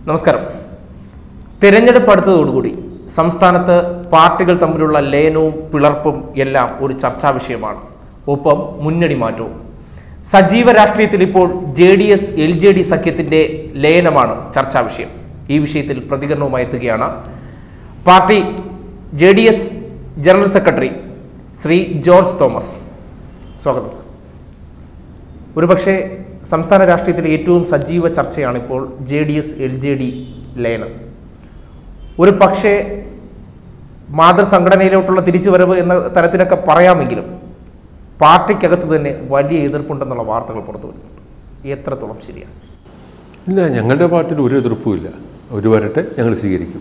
നമസ്കാരം തിരഞ്ഞെടുപ്പ് അടുത്തതോടുകൂടി സംസ്ഥാനത്ത് പാർട്ടികൾ തമ്മിലുള്ള ലയനവും പിളർപ്പും എല്ലാം ഒരു ചർച്ചാ വിഷയമാണ് ഒപ്പം മുന്നണി മാറ്റവും സജീവ രാഷ്ട്രീയത്തിൽ ഇപ്പോൾ J D S L J D സഖ്യത്തിന്റെ ലയനമാണ് ചർച്ചാ വിഷയം ഈ വിഷയത്തിൽ പ്രതികരണവുമായി എത്തുകയാണ് party J D S general secretary Shri George Thomas സ്വാഗതം സർ ഒരുപക്ഷെ സംസ്ഥാന രാഷ്ട്രീയത്തിലെ ഏറ്റവും സജീവ ചർച്ചയാണ് ഇപ്പോൾ J D S L J D ലയനം ഒരു പക്ഷേ മാതൃസംഘടനയിലോട്ടുള്ള തിരിച്ചുവരവ് എന്ന തരത്തിലൊക്കെ പറയാമെങ്കിലും പാർട്ടിക്കകത്ത് തന്നെ വലിയ എതിർപ്പുണ്ടെന്നുള്ള വാർത്തകൾ പുറത്തു വരുന്നുണ്ട് എത്രത്തോളം ശരിയാണ് ഇല്ല ഞങ്ങളുടെ പാർട്ടിയിൽ ഒരു എതിർപ്പുമില്ല ഒരു വരട്ടെ ഞങ്ങൾ സ്വീകരിക്കും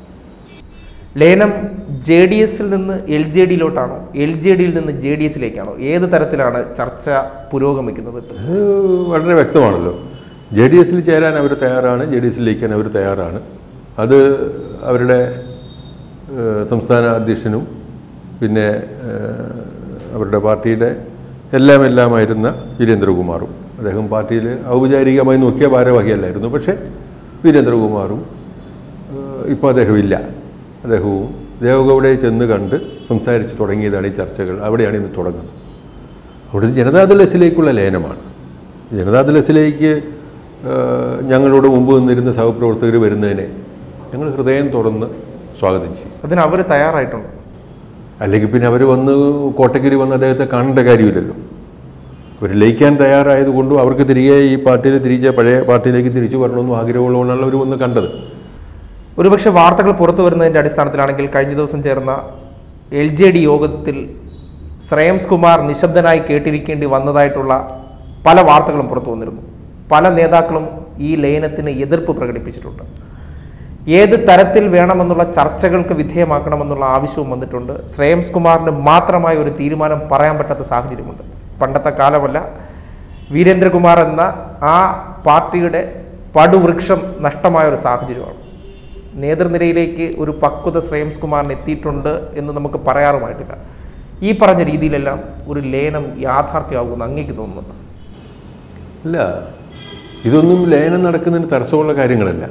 ലയനം ജെ ഡി എസിൽ നിന്ന് എൽ ജെ ഡിയിലോട്ടാണോ എൽ ജെ ഡിയിൽ നിന്ന് ജെ ഡി എസിലേക്കാണോ ഏത് തരത്തിലാണ് ചർച്ച പുരോഗമിക്കുന്നത് ഇപ്പോൾ? അത് വളരെ വ്യക്തമാണല്ലോ ജെ ഡി എസിൽ ചേരാൻ അവർ തയ്യാറാണ് ജെ ഡി എസിൽ ലയിക്കാൻ അവർ തയ്യാറാണ് അത് അവരുടെ ഏഹ്, സംസ്ഥാന അധ്യക്ഷനും പിന്നെ ഏഹ്, അവരുടെ പാർട്ടിയുടെ എല്ലാം എല്ലാമായിരുന്ന വീരേന്ദ്രകുമാറും അദ്ദേഹം പാർട്ടിയിൽ ഔപചാരികമായി നോക്കിയ ഭാരവാഹിയല്ലായിരുന്നു പക്ഷേ വീരേന്ദ്രകുമാറും ഇപ്പോൾ അദ്ദേഹം ഇല്ല അദ്ദേഹവും ദേവഗൗഡയെ ചെന്ന് കണ്ട് സംസാരിച്ച് തുടങ്ങിയതാണ് ഈ ചർച്ചകൾ അവിടെയാണ് ഇന്ന് തുടങ്ങുന്നത് അവിടുത്തെ ജനതാദൾ എസിലേക്കുള്ള ലയനമാണ് ജനതാദൾ എസിലേക്ക് ഏഹ്, ഞങ്ങളോട് മുമ്പ് നിന്നിരുന്ന സഹപ്രവർത്തകർ വരുന്നതിനെ ഞങ്ങൾ ഹൃദയം തുറന്ന് സ്വാഗതം ചെയ്യും അതിന് അവർ തയ്യാറായിട്ടുണ്ട് അല്ലെങ്കിൽ പിന്നെ അവർ വന്ന് കോട്ടയ്ക്കരി വന്ന് അദ്ദേഹത്തെ കാണേണ്ട കാര്യമില്ലല്ലോ അവർ ലയിക്കാൻ തയ്യാറായതുകൊണ്ടും അവർക്ക് തിരികെ ഈ പാർട്ടിയിൽ തിരിച്ച് പഴയ പാർട്ടിയിലേക്ക് തിരിച്ചു വരണമെന്നും ആഗ്രഹമുള്ളതുകൊണ്ടാണ് അവർ വന്ന് കണ്ടത് ഒരുപക്ഷെ വാർത്തകൾ പുറത്തു വരുന്നതിന്റെ അടിസ്ഥാനത്തിലാണെങ്കിൽ കഴിഞ്ഞ ദിവസം ചേർന്ന എൽ ജെ ഡി യോഗത്തിൽ ശ്രേയംസ് കുമാർ നിശബ്ദനായി കേട്ടിരിക്കേണ്ടി വന്നതായിട്ടുള്ള പല വാർത്തകളും പുറത്തു വന്നിരുന്നു പല നേതാക്കളും ഈ ലയനത്തിന് എതിർപ്പ് പ്രകടിപ്പിച്ചിട്ടുണ്ട് ഏത് തരത്തിൽ വേണമെന്നുള്ള ചർച്ചകൾക്ക് വിധേയമാക്കണമെന്നുള്ള ആവശ്യവും വന്നിട്ടുണ്ട് ശ്രേയംസ് കുമാറിന് മാത്രമായി ഒരു തീരുമാനം പറയാൻ പറ്റാത്ത സാഹചര്യമുണ്ട് പണ്ടത്തെ കാലമല്ല വീരേന്ദ്രകുമാർ എന്ന ആ പാർട്ടിയുടെ പടുവൃക്ഷം നഷ്ടമായ ഒരു സാഹചര്യമാണ് നേതൃനിരയിലേക്ക് ഒരു പക്വത ശ്രേയംസ് കുമാറിന് എത്തിയിട്ടുണ്ട് എന്ന് നമുക്ക് പറയാറുമായിട്ടില്ല ഈ പറഞ്ഞ രീതിയിലെല്ലാം ഒരു ലയനം യാഥാർത്ഥ്യമാകുമെന്ന് അങ്ങേക്ക് തോന്നുന്നുണ്ട് ഇല്ല ഇതൊന്നും ലയനം നടക്കുന്നതിന് തടസ്സമുള്ള കാര്യങ്ങളല്ല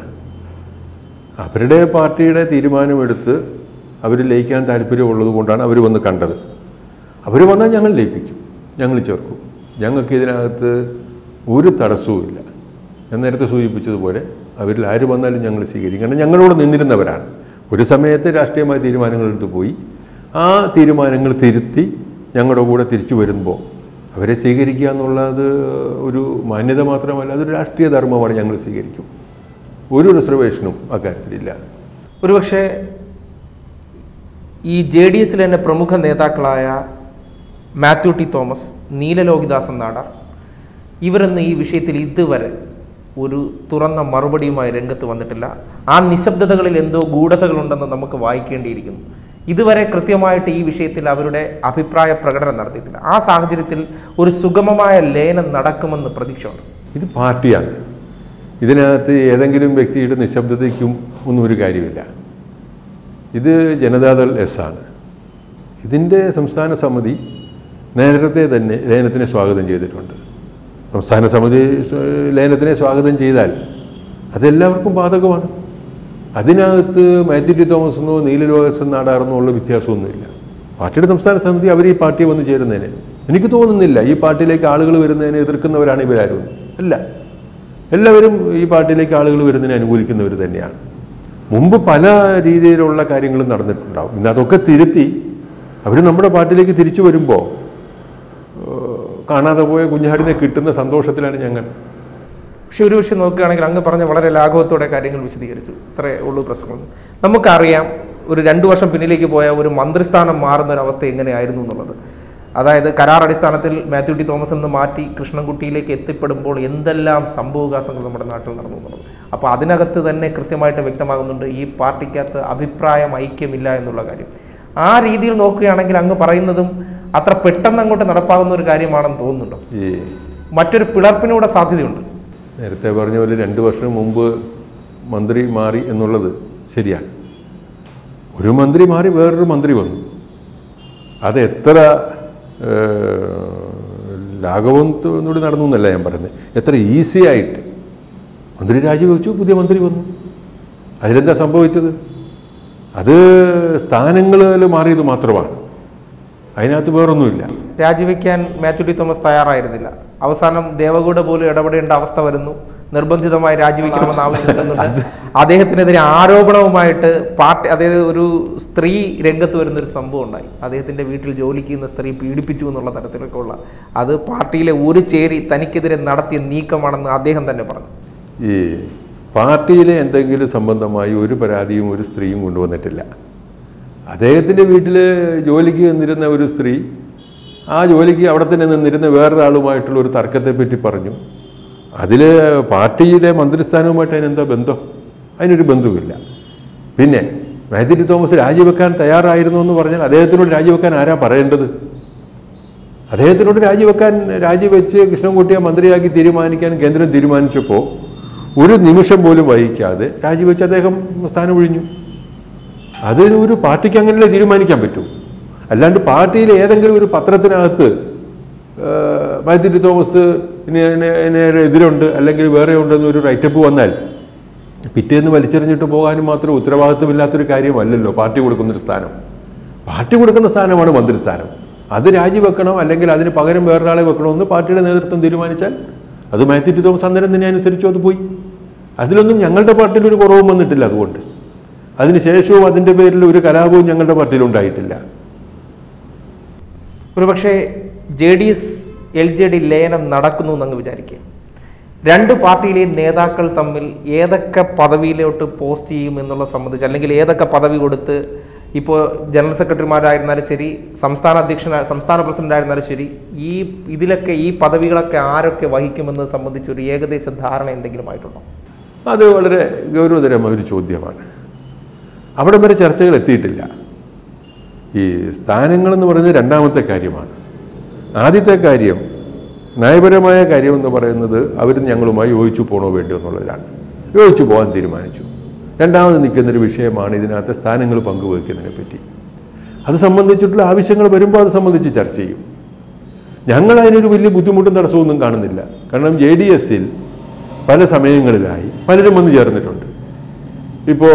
അവരുടെ പാർട്ടിയുടെ തീരുമാനമെടുത്ത് അവർ ലയിക്കാൻ താല്പര്യമുള്ളത് കൊണ്ടാണ് അവർ വന്ന് കണ്ടത് അവർ വന്നാൽ ഞങ്ങൾ ലയിപ്പിക്കും ഞങ്ങൾ ചേർക്കും ഞങ്ങൾക്ക് ഇതിനകത്ത് ഒരു തടസ്സവുമില്ല ഞാൻ നേരത്തെ സൂചിപ്പിച്ചതുപോലെ അവരിൽ ആര് വന്നാലും ഞങ്ങൾ സ്വീകരിക്കും കാരണം ഞങ്ങളോട് നിന്നിരുന്നവരാണ് ഒരു സമയത്ത് രാഷ്ട്രീയമായ തീരുമാനങ്ങൾ എടുത്ത് പോയി ആ തീരുമാനങ്ങൾ തിരുത്തി ഞങ്ങളുടെ കൂടെ തിരിച്ചു വരുമ്പോൾ അവരെ സ്വീകരിക്കുക എന്നുള്ളത് ഒരു മാന്യത മാത്രമല്ല അതൊരു രാഷ്ട്രീയ ധർമ്മമാണ് ഞങ്ങൾ സ്വീകരിക്കും ഒരു റിസർവേഷനും അക്കാര്യത്തിലില്ല ഒരുപക്ഷെ ഈ ജെ ഡി എസിലെ തന്നെ പ്രമുഖ നേതാക്കളായ മാത്യു ടി തോമസ് നീലലോഹിദാസൻ നാടാർ ഇവരൊന്നും ഈ വിഷയത്തിൽ ഇതുവരെ ഒരു തുറന്ന മറുപടിയുമായി രംഗത്ത് വന്നിട്ടില്ല ആ നിശബ്ദതകളിൽ എന്തോ ഗൂഢതകളുണ്ടെന്ന് നമുക്ക് വായിക്കേണ്ടിയിരിക്കുന്നു ഇതുവരെ കൃത്യമായിട്ട് ഈ വിഷയത്തിൽ അവരുടെ അഭിപ്രായ പ്രകടനം നടത്തിയിട്ടില്ല ആ സാഹചര്യത്തിൽ ഒരു സുഗമമായ ലയനം നടക്കുമെന്ന് പ്രതീക്ഷയുണ്ട് ഇത് പാർട്ടിയാണ് ഇതിനകത്ത് ഏതെങ്കിലും വ്യക്തിയുടെ നിശബ്ദതയ്ക്കും ഒന്നും ഒരു കാര്യമില്ല ഇത് ജനതാദൾ എസ് ആണ് ഇതിൻ്റെ സംസ്ഥാന സമിതി നേരത്തെ തന്നെ ലയനത്തിനെ സ്വാഗതം ചെയ്തിട്ടുണ്ട് സംസ്ഥാന സമിതി സ്വ- ലയനത്തിനെ സ്വാഗതം ചെയ്താൽ അതെല്ലാവർക്കും ബാധകമാണ് അതിനകത്ത് മാത്യു ടി തോമസ് എന്നോ നീലലോകസ് നാടാറെന്നോ ഉള്ള വ്യത്യാസമൊന്നുമില്ല പാർട്ടിയുടെ സംസ്ഥാന സമിതി അവർ ഈ പാർട്ടിയെ വന്ന് ചേരുന്നതിന് എനിക്ക് തോന്നുന്നില്ല ഈ പാർട്ടിയിലേക്ക് ആളുകൾ വരുന്നതിനെ എതിർക്കുന്നവരാണ് ഇവരാരും അല്ല എല്ലാവരും ഈ പാർട്ടിയിലേക്ക് ആളുകൾ വരുന്നതിനെ അനുകൂലിക്കുന്നവർ തന്നെയാണ് മുമ്പ് പല രീതിയിലുള്ള കാര്യങ്ങളും നടന്നിട്ടുണ്ടാവും ഇന്ന് അതൊക്കെ തിരുത്തി അവർ നമ്മുടെ പാർട്ടിയിലേക്ക് തിരിച്ചു വരുമ്പോൾ കാണാതെ പോയ കുഞ്ഞാടിനെ കിട്ടുന്ന സന്തോഷത്തിലാണ് ഞങ്ങൾ പക്ഷെ ഒരു വിഷയം നോക്കുകയാണെങ്കിൽ അങ്ങ് പറഞ്ഞ വളരെ ലാഘവത്തോടെ കാര്യങ്ങൾ വിശദീകരിച്ചു ഇത്രേ ഉള്ളൂ പ്രശ്നം നമുക്കറിയാം ഒരു രണ്ടു വർഷം പിന്നിലേക്ക് പോയ ഒരു മന്ത്രിസ്ഥാനം മാറുന്ന ഒരു അവസ്ഥ എങ്ങനെയായിരുന്നു എന്നുള്ളത് അതായത് കരാർ അടിസ്ഥാനത്തിൽ മാത്യു ടി തോമസ് എന്ന് മാറ്റി കൃഷ്ണൻകുട്ടിയിലേക്ക് എത്തിപ്പെടുമ്പോൾ എന്തെല്ലാം സംഭവവികാസങ്ങൾ നമ്മുടെ നാട്ടിൽ നടന്നു എന്നുള്ളത് അപ്പോൾ അതിനകത്ത് തന്നെ കൃത്യമായിട്ട് വ്യക്തമാകുന്നുണ്ട് ഈ പാർട്ടിക്കകത്ത് അഭിപ്രായം ഐക്യമില്ല എന്നുള്ള കാര്യം ആ രീതിയിൽ നോക്കുകയാണെങ്കിൽ അങ്ങ് പറയുന്നതും അത്ര പെട്ടെന്ന് അങ്ങോട്ട് നടപ്പാകുന്ന ഒരു കാര്യമാണെന്ന് തോന്നുന്നുണ്ടോ ഈ മറ്റൊരു പിളർപ്പിനൂടെ സാധ്യതയുണ്ട് നേരത്തെ പറഞ്ഞ പോലെ രണ്ട് വർഷം മുമ്പ് മന്ത്രി മാറി എന്നുള്ളത് ശരിയാണ് ഒരു മന്ത്രി മാറി വേറൊരു മന്ത്രി വന്നു അത് എത്ര ഏഹ്, ലാഘവത്തോടുകൂടി നടന്നു എന്നല്ല ഞാൻ പറയുന്നത് എത്ര ഈസി ആയിട്ട് മന്ത്രി രാജിവെച്ചു പുതിയ മന്ത്രി വന്നു അതിലെന്താ സംഭവിച്ചത് അത് സ്ഥാനങ്ങളിൽ മാറിയത് മാത്രമാണ് അതിനകത്ത് വേറൊന്നുമില്ല രാജിവെക്കാൻ മാത്യു ടി തോമസ് തയ്യാറായിരുന്നില്ല അവസാനം ദേവഗൂഡ പോലും ഇടപെടേണ്ട അവസ്ഥ വരുന്നു നിർബന്ധിതമായി രാജിവെക്കണമെന്ന് ആവശ്യപ്പെടുന്നുണ്ട് അദ്ദേഹത്തിനെതിരെ ആരോപണവുമായിട്ട് പാർട്ടി അതായത് ഒരു സ്ത്രീ രംഗത്ത് വരുന്ന ഒരു സംഭവം ഉണ്ടായി അദ്ദേഹത്തിന്റെ വീട്ടിൽ ജോലിക്ക് ചെയ്യുന്ന സ്ത്രീ പീഡിപ്പിച്ചു എന്നുള്ള തരത്തിലൊക്കെ ഉള്ള അത് പാർട്ടിയിലെ ഒരു ചേരി തനിക്കെതിരെ നടത്തിയ നീക്കമാണെന്ന് അദ്ദേഹം തന്നെ പറഞ്ഞു ഈ പാർട്ടിയിലെ എന്തെങ്കിലും സംബന്ധമായി ഒരു പരാതിയും ഒരു സ്ത്രീയും കൊണ്ടുവന്നിട്ടില്ല അദ്ദേഹത്തിൻ്റെ വീട്ടിൽ ജോലിക്ക് നിന്നിരുന്ന ഒരു സ്ത്രീ ആ ജോലിക്ക് അവിടെ തന്നെ നിന്നിരുന്ന വേറൊരാളുമായിട്ടുള്ള ഒരു തർക്കത്തെപ്പറ്റി പറഞ്ഞു അതിൽ പാർട്ടിയിലെ മന്ത്രിസ്ഥാനവുമായിട്ട് അതിനെന്താ ബന്ധം അതിനൊരു ബന്ധവുമില്ല പിന്നെ മാത്യു ടി തോമസ് രാജിവെക്കാൻ തയ്യാറായിരുന്നു എന്ന് പറഞ്ഞാൽ അദ്ദേഹത്തിനോട് രാജിവെക്കാൻ ആരാ പറയേണ്ടത് അദ്ദേഹത്തിനോട് രാജിവെക്കാൻ രാജിവെച്ച് കൃഷ്ണൻകുട്ടിയെ മന്ത്രിയാക്കി തീരുമാനിക്കാൻ കേന്ദ്രം തീരുമാനിച്ചപ്പോൾ ഒരു നിമിഷം പോലും വഹിക്കാതെ രാജിവെച്ച് അദ്ദേഹം സ്ഥാനം ഒഴിഞ്ഞു അതിന് ഒരു പാർട്ടിക്ക് അങ്ങനെയല്ലേ തീരുമാനിക്കാൻ പറ്റൂ അല്ലാണ്ട് പാർട്ടിയിലെ ഏതെങ്കിലും ഒരു പത്രത്തിനകത്ത് ഏഹ്, മാത്യു ടി തോമസ് ഇനി ഇതിന് ഇതിന് എതിരുണ്ട് അല്ലെങ്കിൽ വേറെ ഉണ്ടെന്ന് ഒരു റൈറ്റപ്പ് വന്നാൽ പിറ്റേന്ന് വലിച്ചെറിഞ്ഞിട്ട് പോകാനും മാത്രം ഉത്തരവാദിത്വമില്ലാത്തൊരു കാര്യമല്ലല്ലോ പാർട്ടി കൊടുക്കുന്നൊരു സ്ഥാനം പാർട്ടി കൊടുക്കുന്ന സ്ഥാനമാണ് മന്ത്രിസ്ഥാനം അത് രാജിവെക്കണം അല്ലെങ്കിൽ അതിന് പകരം വേറൊരാളെ വെക്കണമെന്ന് പാർട്ടിയുടെ നേതൃത്വം തീരുമാനിച്ചാൽ അത് മാത്യു ടി തോമസ് അന്നേരം തന്നെ അനുസരിച്ചു അത് പോയി അതിലൊന്നും ഞങ്ങളുടെ പാർട്ടിയിൽ ഒരു കുറവും വന്നിട്ടില്ല അതുകൊണ്ട് അതിനുശേഷവും അതിൻ്റെ പേരിൽ ഒരു കലാപവും ഞങ്ങളുടെ പാർട്ടിയിൽ ഉണ്ടായിട്ടില്ല ഒരുപക്ഷെ J D S L J D ലയനം നടക്കുന്നു എന്നങ്ങ് വിചാരിക്കുക രണ്ട് പാർട്ടിയിലെയും നേതാക്കൾ തമ്മിൽ ഏതൊക്കെ പദവിയിലോട്ട് പോസ്റ്റ് ചെയ്യും എന്നുള്ള സംബന്ധിച്ച് അല്ലെങ്കിൽ ഏതൊക്കെ പദവി കൊടുത്ത് ഇപ്പോൾ ജനറൽ സെക്രട്ടറിമാരായിരുന്നാലും ശരി സംസ്ഥാന അധ്യക്ഷൻ സംസ്ഥാന പ്രസിഡന്റ് ആയിരുന്നാലും ശരി ഈ ഇതിലൊക്കെ ഈ പദവികളൊക്കെ ആരൊക്കെ വഹിക്കുമെന്നത് സംബന്ധിച്ച് ഒരു ഏകദേശ ധാരണ എന്തെങ്കിലും ആയിട്ടുണ്ടോ അത് വളരെ ഗൗരവതരമായ ഒരു ചോദ്യമാണ് അവിടെ വരെ ചർച്ചകൾ എത്തിയിട്ടില്ല ഈ സ്ഥാനങ്ങളെന്ന് പറയുന്നത് രണ്ടാമത്തെ കാര്യമാണ് ആദ്യത്തെ കാര്യം നയപരമായ കാര്യം എന്ന് പറയുന്നത് അവർ ഞങ്ങളുമായി യോജിച്ചു പോകണോ വേണ്ടോ എന്നുള്ളതിലാണ് യോജിച്ചു പോകാൻ തീരുമാനിച്ചു രണ്ടാമത് നിൽക്കുന്നൊരു വിഷയമാണ് ഇതിനകത്ത് സ്ഥാനങ്ങൾ പങ്കുവയ്ക്കുന്നതിനെ പറ്റി അത് സംബന്ധിച്ചിട്ടുള്ള ആവശ്യങ്ങൾ വരുമ്പോൾ അത് സംബന്ധിച്ച് ചർച്ച ചെയ്യും ഞങ്ങൾ അതിനൊരു വലിയ ബുദ്ധിമുട്ടും തടസ്സമൊന്നും കാണുന്നില്ല കാരണം ജെ ഡി എസിൽ പല സമയങ്ങളിലായി പലരും വന്നു ചേർന്നിട്ടുണ്ട് ഇപ്പോൾ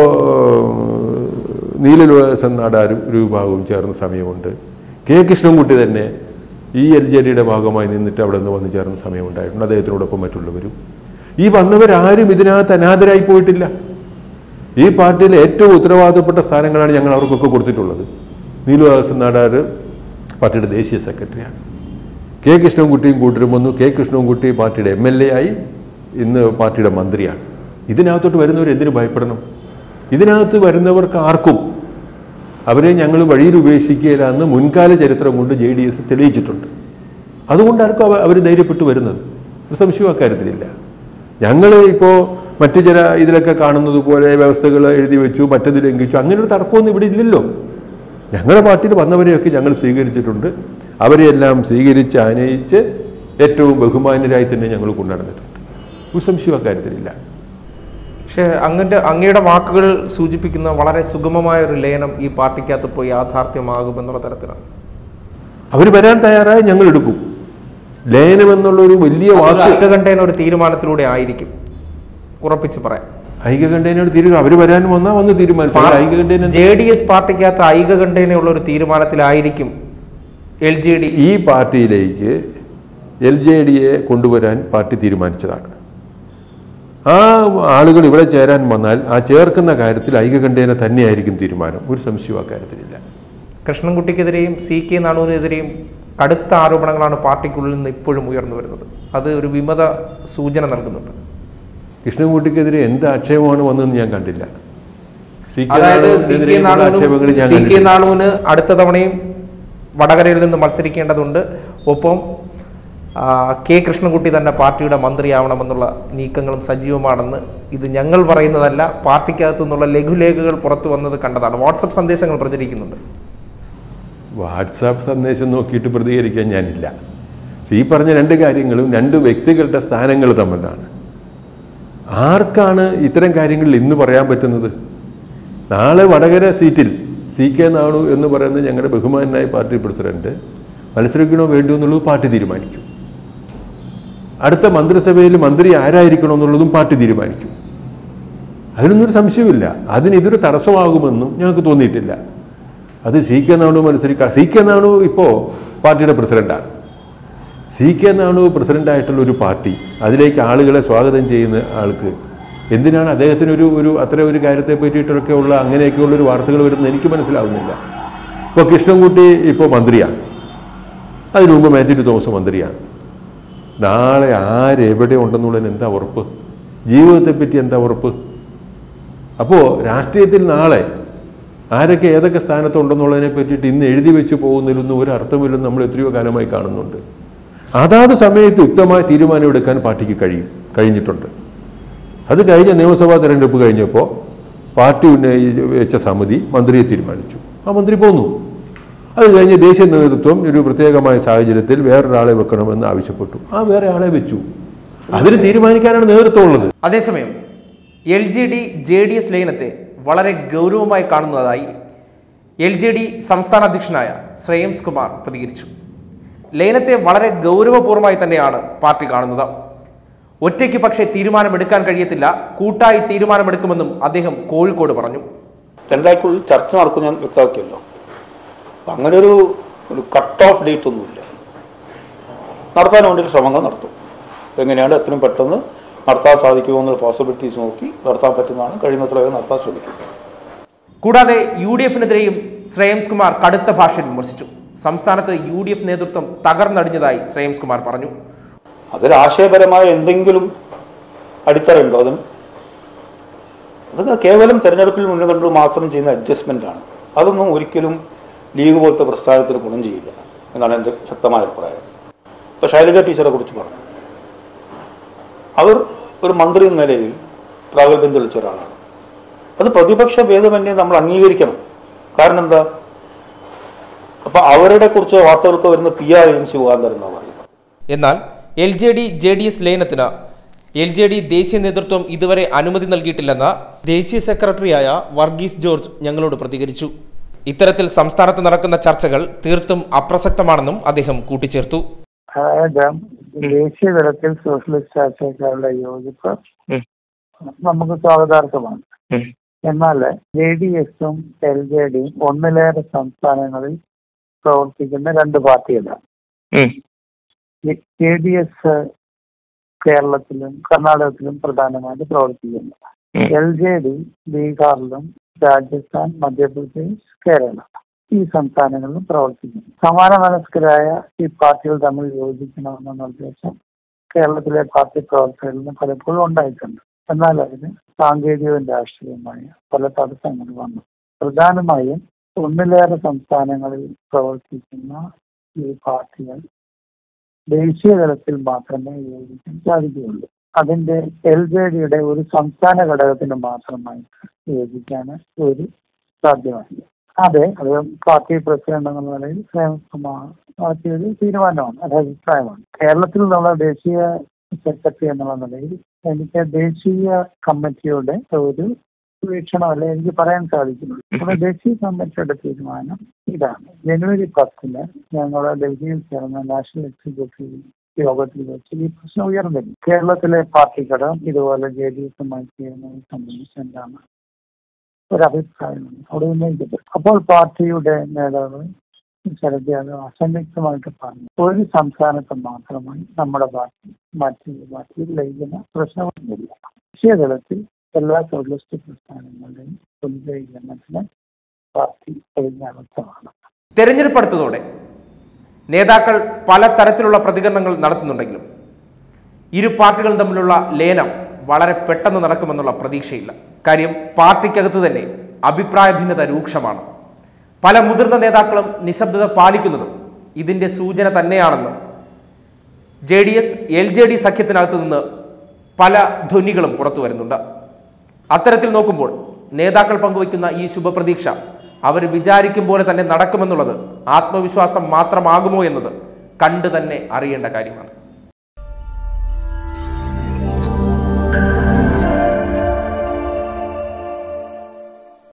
നീലലോസൻ നാടാരും ഒരു വിഭാഗവും ചേർന്ന സമയമുണ്ട് കെ കൃഷ്ണൻകുട്ടി തന്നെ ഈ എൽ ജെ ഡിയുടെ ഭാഗമായി നിന്നിട്ട് അവിടെ നിന്ന് വന്നു ചേർന്ന സമയമുണ്ടായിട്ടുണ്ട് അദ്ദേഹത്തിനോടൊപ്പം മറ്റുള്ളവരും ഈ വന്നവരാരും ഇതിനകത്ത് അനാഥരായി പോയിട്ടില്ല ഈ പാർട്ടിയിലെ ഏറ്റവും ഉത്തരവാദിത്തപ്പെട്ട സ്ഥാനങ്ങളാണ് ഞങ്ങൾ അവർക്കൊക്കെ കൊടുത്തിട്ടുള്ളത് നീലുദാസൻ നാടാർ പാർട്ടിയുടെ ദേശീയ സെക്രട്ടറിയാണ് കെ കൃഷ്ണൻകുട്ടിയും കൂട്ടരും വന്നു കെ കൃഷ്ണൻകുട്ടി പാർട്ടിയുടെ എം എൽ എ ആയി ഇന്ന് പാർട്ടിയുടെ മന്ത്രിയാണ് ഇതിനകത്തോട്ട് വരുന്നവർ എന്തിനു ഭയപ്പെടണം ഇതിനകത്ത് വരുന്നവർക്ക് ആർക്കും അവരെ ഞങ്ങൾ വഴിയിൽ ഉപേക്ഷിക്കുകയില്ല എന്ന് മുൻകാല ചരിത്രം കൊണ്ട് ജെ ഡി എസ് തെളിയിച്ചിട്ടുണ്ട് അതുകൊണ്ടായിരിക്കും അവ അവർ ധൈര്യപ്പെട്ട് വരുന്നത് ഒരു സംശയവും അക്കാര്യത്തിലില്ല ഞങ്ങൾ ഇപ്പോൾ മറ്റു ചില ഇതിലൊക്കെ കാണുന്നത് പോലെ വ്യവസ്ഥകൾ എഴുതി വെച്ചു മറ്റത് ലംഘിച്ചു അങ്ങനെ ഒരു തർക്കമൊന്നും ഇവിടെ ഇല്ലല്ലോ ഞങ്ങളുടെ പാർട്ടിയിൽ വന്നവരെയൊക്കെ ഞങ്ങൾ സ്വീകരിച്ചിട്ടുണ്ട് അവരെയെല്ലാം സ്വീകരിച്ച് ആനയിച്ച് ഏറ്റവും ബഹുമാന്യരായി തന്നെ ഞങ്ങൾ കൊണ്ടുനടന്നിട്ടുണ്ട് ഒരു സംശയവും അക്കാര്യത്തിലില്ല പക്ഷേ അങ്ങന്റെ അങ്ങയുടെ വാക്കുകൾ സൂചിപ്പിക്കുന്ന വളരെ സുഗമമായ ഒരു ലയനം ഈ പാർട്ടിക്കകത്ത് പോയി യാഥാർത്ഥ്യമാകുമെന്നുള്ള തരത്തിലാണ് അവർ വരാൻ തയ്യാറായി ഞങ്ങൾ എടുക്കും ലയനം എന്നുള്ള ഒരു വലിയ വാക്ക് ഐക്യകണ്ഠേന ഒരു തീരുമാനത്തിലൂടെ ആയിരിക്കും ഉറപ്പിച്ച് പറയാം ഐക്യകണ്ഠേനോട് തീരുമാനം അവർ വരാൻ വന്നാൽ വന്ന് തീരുമാനിച്ചു ഐക്യകണ്ഠേന ജെ ഡി എസ് പാർട്ടിക്കകത്ത് ഐക്യകണ്ഠേനയുള്ള ഒരു തീരുമാനത്തിലായിരിക്കും എൽ ജെ ഡി ഈ പാർട്ടിയിലേക്ക് എൽ ജെ ഡിയെ കൊണ്ടുവരാൻ പാർട്ടി തീരുമാനിച്ചതാണ് ആ ആളുകൾ ഇവിടെ ചേരാൻ വന്നാൽ ആ ചേർക്കുന്ന കാര്യത്തിൽ ഐക്യകണ്ഠേന തന്നെയായിരിക്കും തീരുമാനം ഒരു സംശയവും അക്കാര്യത്തിലില്ല കൃഷ്ണൻകുട്ടിക്കെതിരെയും സി കെ നാണൂരിനെതിരെയും കടുത്ത ആരോപണങ്ങളാണ് പാർട്ടിക്കുള്ളിൽ നിന്ന് ഇപ്പോഴും ഉയർന്നു വരുന്നത് അത് ഒരു വിമത സൂചന നൽകുന്നുണ്ട് കൃഷ്ണൻകുട്ടിക്കെതിരെ എന്ത് ആക്ഷേപമാണ് വന്നതെന്ന് ഞാൻ കണ്ടില്ല സി കെ അതായത് സി കെ നാണുവിനെതിരെയുള്ള ആക്ഷേപങ്ങൾ നാണുവിന് ഞാൻ സി കെ കണ്ടില്ല. നാണുവിന് അടുത്ത തവണയും വടകരയിൽ നിന്ന് മത്സരിക്കേണ്ടതുണ്ട് ഒപ്പം ആ, കെ കൃഷ്ണൻകുട്ടി തന്നെ പാർട്ടിയുടെ മന്ത്രിയാവണമെന്നുള്ള നീക്കങ്ങളും സജീവമാണെന്ന് ഇത് ഞങ്ങൾ പറയുന്നതല്ല പാർട്ടിക്കകത്തു നിന്നുള്ള ലഘുലേഖകൾ പുറത്തു വന്നത് കണ്ടതാണ് വാട്സപ്പ് സന്ദേശങ്ങൾ പ്രചരിക്കുന്നുണ്ട് വാട്സാപ്പ് സന്ദേശം നോക്കിയിട്ട് പ്രതികരിക്കാൻ ഞാനില്ല ഈ പറഞ്ഞ രണ്ട് കാര്യങ്ങളും രണ്ട് വ്യക്തികളുടെ സ്ഥാനങ്ങൾ തമ്മിലാണ് ആർക്കാണ് ഇത്തരം കാര്യങ്ങളിൽ ഇന്ന് പറയാൻ പറ്റുന്നത് നാളെ വടകര സീറ്റിൽ സി കെ നാണു എന്ന് പറയുന്ന ഞങ്ങളുടെ ബഹുമാനായ പാർട്ടി പ്രസിഡന്റ് മത്സരിക്കണോ വേണ്ടോ എന്നുള്ളത് പാർട്ടി തീരുമാനിക്കും അടുത്ത മന്ത്രിസഭയിൽ മന്ത്രി ആരായിരിക്കണം എന്നുള്ളതും പാർട്ടി തീരുമാനിക്കും അതിനൊന്നും ഒരു സംശയമില്ല അതിന് ഇതൊരു തടസ്സമാകുമെന്നും ഞങ്ങൾക്ക് തോന്നിയിട്ടില്ല അത് സി കെ നാണു മത്സരിക്കുക സി കെ നാണു ഇപ്പോൾ പാർട്ടിയുടെ പ്രസിഡന്റാണ് സി കെ നാണു പ്രസിഡന്റായിട്ടുള്ള ഒരു പാർട്ടി അതിലേക്ക് ആളുകളെ സ്വാഗതം ചെയ്യുന്ന ആൾക്ക് എന്തിനാണ് അദ്ദേഹത്തിന് ഒരു ഒരു അത്ര ഒരു കാര്യത്തെ പറ്റിയിട്ടൊക്കെ ഉള്ള അങ്ങനെയൊക്കെയുള്ള ഒരു വാർത്തകൾ വരുന്നത് എനിക്ക് മനസ്സിലാവുന്നില്ല ഇപ്പോൾ കൃഷ്ണൻകുട്ടി ഇപ്പോൾ മന്ത്രിയാണ് അതിനു മുമ്പ് മാത്യു തോമസ് മന്ത്രിയാണ് നാളെ ആരെവിടെ ഉണ്ടെന്നുള്ളതിന് എന്താ ഉറപ്പ് ജീവിതത്തെപ്പറ്റി എന്താ ഉറപ്പ് അപ്പോൾ രാഷ്ട്രീയത്തിൽ നാളെ ആരൊക്കെ ഏതൊക്കെ സ്ഥാനത്തുണ്ടെന്നുള്ളതിനെ പറ്റിയിട്ട് ഇന്ന് എഴുതി വെച്ച് പോകുന്നതിലൊന്നും ഒരു അർത്ഥമില്ലെന്ന് നമ്മൾ എത്രയോ കാലമായി കാണുന്നുണ്ട് അതാത് സമയത്ത് യുക്തമായ തീരുമാനമെടുക്കാൻ പാർട്ടിക്ക് കഴിയും കഴിഞ്ഞിട്ടുണ്ട് അത് കഴിഞ്ഞ നിയമസഭാ തെരഞ്ഞെടുപ്പ് കഴിഞ്ഞപ്പോൾ പാർട്ടി ഉന്നയിച്ച സമിതി മന്ത്രിയെ തീരുമാനിച്ചു ആ മന്ത്രി പോന്നു അത് കഴിഞ്ഞ് ദേശീയ നേതൃത്വം ഒരു പ്രത്യേകമായ സാഹചര്യത്തിൽ വേറൊരാളെ വെക്കണമെന്ന് ആവശ്യപ്പെട്ടു ആ വേറെ ആളെ വെച്ചു അതിന് തീരുമാനിക്കാനാണ് നേതൃത്വം ഉള്ളത് അതേസമയം L J D J D S ലയനത്തെ വളരെ ഗൗരവമായി കാണുന്നതായി എൽ ജെ ഡി സംസ്ഥാന അധ്യക്ഷനായ ശ്രേയംസ് കുമാർ പ്രതികരിച്ചു ലയനത്തെ വളരെ ഗൗരവപൂർവ്വമായി തന്നെയാണ് പാർട്ടി കാണുന്നത് ഒറ്റയ്ക്ക് പക്ഷേ തീരുമാനമെടുക്കാൻ കഴിയത്തില്ല കൂട്ടായി തീരുമാനമെടുക്കുമെന്നും അദ്ദേഹം കോഴിക്കോട് പറഞ്ഞു രണ്ടാഴ്ചക്കുള്ളിൽ ചർച്ച നടക്കും ഞാൻ വ്യക്തമാക്കിയല്ലോ അപ്പം അങ്ങനെ ഒരു ഒരു കട്ട് ഓഫ് ഡേറ്റ് ഒന്നുമില്ല നടത്താൻ വേണ്ടി ശ്രമങ്ങൾ നടത്തും എങ്ങനെയാണ് എത്രയും പെട്ടെന്ന് നടത്താൻ സാധിക്കുമോ എന്നുള്ള പോസിബിലിറ്റീസ് നോക്കി നടത്താൻ പറ്റുന്നതാണ് കഴിയുന്നത്ര വേഗം നടത്താൻ ശ്രമിക്കും കൂടാതെ യു ഡി എഫിനെതിരെയും ശ്രേയംസ് കുമാർ കടുത്ത ഭാഷയിൽ വിമർശിച്ചു സംസ്ഥാനത്ത് യു ഡി എഫ് നേതൃത്വം തകർന്നടിഞ്ഞതായി ശ്രേയംസ് കുമാർ പറഞ്ഞു അതിൽ ആശയപരമായ എന്തെങ്കിലും അടിത്തറയുണ്ടോ അതിന് അതൊക്കെ കേവലം തെരഞ്ഞെടുപ്പിൽ മുന്നിൽ കണ്ടു മാത്രം ചെയ്യുന്ന അഡ്ജസ്റ്റ്മെന്റ് ആണ് അതൊന്നും ഒരിക്കലും ലീഗ് പോലത്തെ പ്രസ്ഥാനത്തിന് ഗുണം ചെയ്യില്ല എന്നാണ് എൻ്റെ ശക്തമായ അഭിപ്രായം ഇപ്പൊ ശൈലജ ടീച്ചറെ കുറിച്ച് പറഞ്ഞു അവർ ഒരു മന്ത്രി എന്ന നിലയിൽ പ്രാഗൽഭ്യം തെളിച്ച ഒരാളാണ് അത് പ്രതിപക്ഷ ഭേദമന്യേ നമ്മൾ അംഗീകരിക്കണം കാരണം എന്താ അപ്പൊ അവരുടെ കുറിച്ച് വാർത്തകൾക്ക് വരുന്ന പി ആർ ഏജൻസി മുഖാന്തരം എന്നാ പറയുന്നത് എന്നാൽ L J D J D S ലയനത്തിന് എൽ ജെ ഡി ദേശീയ നേതൃത്വം ഇതുവരെ അനുമതി നൽകിയിട്ടില്ലെന്ന് ദേശീയ സെക്രട്ടറിയായ വർഗീസ് ജോർജ് ഞങ്ങളോട് പ്രതികരിച്ചു ഇത്തരത്തിൽ സംസ്ഥാനത്ത് നടക്കുന്ന ചർച്ചകൾ തീർത്തും അപ്രസക്തമാണെന്നും അദ്ദേഹം കൂട്ടിച്ചേർത്തു അതായത് ദേശീയ തലത്തിൽ സോഷ്യലിസ്റ്റ് രാഷ്ട്രീയക്കാരുടെ യോജിപ്പ് നമുക്ക് സ്വാഗതാർഹമാണ് എന്നാൽ ജെ ഡി എസും എൽ ജെ ഡിയും ഒന്നിലേറെ സംസ്ഥാനങ്ങളിൽ പ്രവർത്തിക്കുന്ന രണ്ട് പാർട്ടികളാണ് ജെ ഡി എസ് കേരളത്തിലും കർണാടകത്തിലും പ്രധാനമായിട്ട് പ്രവർത്തിക്കുന്നു എൽ ജെ ഡി ബീഹാറിലും രാജസ്ഥാൻ മധ്യപ്രദേശ് കേരള ഈ സംസ്ഥാനങ്ങളിലും പ്രവർത്തിക്കുന്നു സമാന മനസ്കരായ ഈ പാർട്ടികൾ തമ്മിൽ യോജിക്കണമെന്ന നിർദ്ദേശം കേരളത്തിലെ പാർട്ടി പ്രവർത്തകരിൽ നിന്ന് പലപ്പോഴും ഉണ്ടായിട്ടുണ്ട് എന്നാൽ അതിന് സാങ്കേതികവും രാഷ്ട്രീയമായ പല തടസ്സങ്ങൾ വന്നു പ്രധാനമായും ഒന്നിലേറെ സംസ്ഥാനങ്ങളിൽ പ്രവർത്തിക്കുന്ന ഈ പാർട്ടികൾ ദേശീയ തലത്തിൽ മാത്രമേ യോജിക്കാൻ സാധിക്കുകയുള്ളൂ അതിന്റെ എൽ ജെ ഡിയുടെ ഒരു സംസ്ഥാന ഘടകത്തിന് മാത്രമായിട്ട് യോജിക്കാൻ ഒരു സാധ്യമല്ല അതെ അത് പാർട്ടി പ്രസിഡന്റ് എന്ന നിലയിൽ പ്രേമകുമാർ നടത്തിയ ഒരു തീരുമാനമാണ് അത് അഭിപ്രായമാണ് കേരളത്തിൽ നിന്നുള്ള ദേശീയ സെക്രട്ടറി എന്നുള്ള നിലയിൽ എനിക്ക് ദേശീയ കമ്മിറ്റിയുടെ ഒരു വീക്ഷണമല്ല എനിക്ക് പറയാൻ സാധിക്കുന്നുള്ളൂ നമ്മുടെ ദേശീയ കമ്മിറ്റിയുടെ തീരുമാനം ഇതാണ് ജനുവരി പത്തിന് ഞങ്ങളുടെ ഡൽഹിയിൽ ചേർന്ന നാഷണൽ എക്സിക്യൂട്ടീവ് യോഗത്തിൽ വെച്ച് ഈ പ്രശ്നം ഉയർന്നില്ല കേരളത്തിലെ പാർട്ടി ഘടകം ഇതുപോലെ ജെ ഡി എസുമായി ചെയ്യുന്നതിനെ സംബന്ധിച്ച് എന്താണ് ഒരു അഭിപ്രായമാണ് അവിടെ ഉന്നയിച്ചത് അപ്പോൾ പാർട്ടിയുടെ നേതാവ് ശരത് യാദവ് അസന്നിഗ്ധമായിട്ട് പറഞ്ഞു ഒരു സംസ്ഥാനത്ത് മാത്രമായി നമ്മുടെ പാർട്ടി മറ്റൊരു പാർട്ടിയിൽ ലയിക്കുന്ന പ്രശ്നമൊന്നുമില്ല ദേശീയ തലത്തിൽ എല്ലാ സോഷ്യലിസ്റ്റ് പ്രസ്ഥാനങ്ങളുടെയും പുനരുദ്ധീകരണത്തിന് പാർട്ടി കഴിഞ്ഞ അവസ്ഥമാണ് തെരഞ്ഞെടുപ്പ് അടുത്തതോടെ നേതാക്കൾ പല തരത്തിലുള്ള പ്രതികരണങ്ങൾ നടത്തുന്നുണ്ടെങ്കിലും ഇരു പാർട്ടികളും തമ്മിലുള്ള ലയനം വളരെ പെട്ടെന്ന് നടക്കുമെന്നുള്ള പ്രതീക്ഷയില്ല കാര്യം പാർട്ടിക്കകത്ത് തന്നെ അഭിപ്രായ ഭിന്നത രൂക്ഷമാണ് പല മുതിർന്ന നേതാക്കളും നിശബ്ദത പാലിക്കുന്നതും ഇതിന്റെ സൂചന തന്നെയാണെന്ന് J D S L J D സഖ്യത്തിനകത്ത് നിന്ന് പല ധ്വനികളും പുറത്തു വരുന്നുണ്ട് അത്തരത്തിൽ നോക്കുമ്പോൾ നേതാക്കൾ പങ്കുവയ്ക്കുന്ന ഈ ശുഭപ്രതീക്ഷ അവർ വിചാരിക്കും പോലെ തന്നെ നടക്കുമെന്നുള്ളത് ആത്മവിശ്വാസം മാത്രമാകുമോ എന്നത് കണ്ടു തന്നെ അറിയേണ്ട കാര്യമാണ്